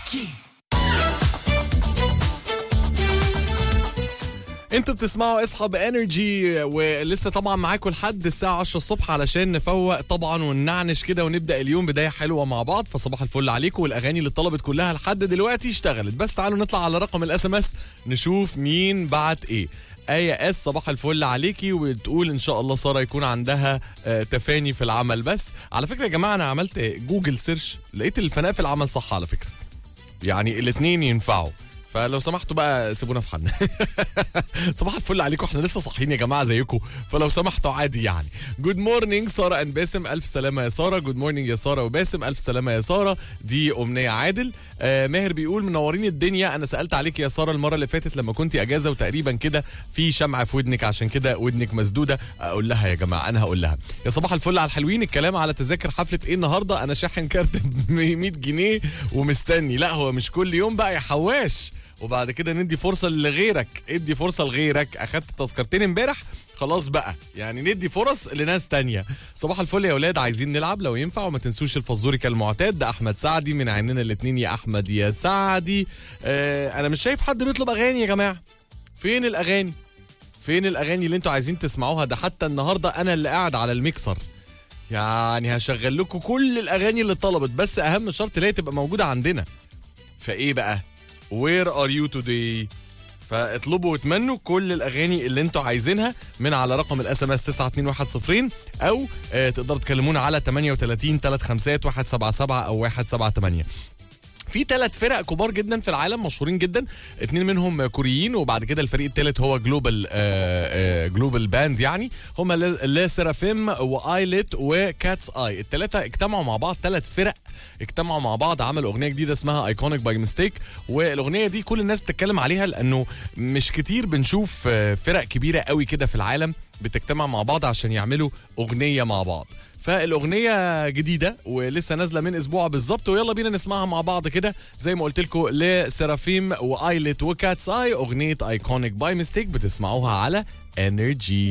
انتوا بتسمعوا اصحاب انرجي ولسه طبعا معاكم لحد الساعه 10 الصبح علشان نفوق طبعا وننعنش كده ونبدا اليوم بدايه حلوه مع بعض فصباح الفل عليكم والاغاني اللي اتطلبت كلها لحد دلوقتي اشتغلت بس تعالوا نطلع على رقم الاس ام اس نشوف مين بعت ايه آية اس صباح الفل عليكي وتقول ان شاء الله ساره يكون عندها آه، تفاني في العمل بس على فكره يا جماعه انا عملت جوجل سيرش لقيت الفناء في العمل صح على فكره يعني الاثنين ينفعوا فلو سمحتوا بقى سيبونا في حالنا صباح الفل عليكم احنا لسه صاحيين يا جماعه زيكم فلو سمحتوا عادي يعني جود مورنينج ساره ان باسم الف سلامه يا ساره جود مورنينج يا ساره وباسم الف سلامه يا ساره دي امنيه عادل آه ماهر بيقول منورين الدنيا انا سالت عليك يا ساره المره اللي فاتت لما كنت اجازه وتقريبا كده في شمعه في ودنك عشان كده ودنك مسدوده اقول لها يا جماعه انا هقول لها يا صباح الفل على الحلوين الكلام على تذاكر حفله ايه النهارده انا شاحن كارت ب 100 جنيه ومستني لا هو مش كل يوم بقى يا حواش وبعد كده ندي فرصه لغيرك ادي فرصه لغيرك اخدت تذكرتين امبارح خلاص بقى يعني ندي فرص لناس تانية صباح الفل يا اولاد عايزين نلعب لو ينفع وما تنسوش الفزوري كالمعتاد ده احمد سعدي من عيننا الاتنين يا احمد يا سعدي آه انا مش شايف حد بيطلب اغاني يا جماعه فين الاغاني فين الاغاني اللي انتوا عايزين تسمعوها ده حتى النهارده انا اللي قاعد على الميكسر يعني هشغل لكم كل الاغاني اللي طلبت بس اهم شرط اللي هي تبقى موجوده عندنا فايه بقى وير ار يو توداي فاطلبوا واتمنوا كل الاغاني اللي انتوا عايزينها من على رقم الاس ام اس 92110 او آه تقدروا تكلمونا على 38 35 177 او 178 في ثلاث فرق كبار جدا في العالم مشهورين جدا اتنين منهم كوريين وبعد كده الفريق الثالث هو جلوبال آه آه جلوبال باند يعني هم لا سيرافيم وايلت وكاتس اي الثلاثه اجتمعوا مع بعض ثلاث فرق اجتمعوا مع بعض عملوا اغنيه جديده اسمها ايكونيك باي ميستيك والاغنيه دي كل الناس بتتكلم عليها لانه مش كتير بنشوف آه، فرق كبيره قوي كده في العالم بتجتمع مع بعض عشان يعملوا اغنيه مع بعض فالاغنيه جديده ولسه نازله من اسبوع بالظبط ويلا بينا نسمعها مع بعض كده زي ما قلت لكم لسيرافيم وايلت وكاتس اي اغنيه ايكونيك باي ميستيك بتسمعوها على انرجي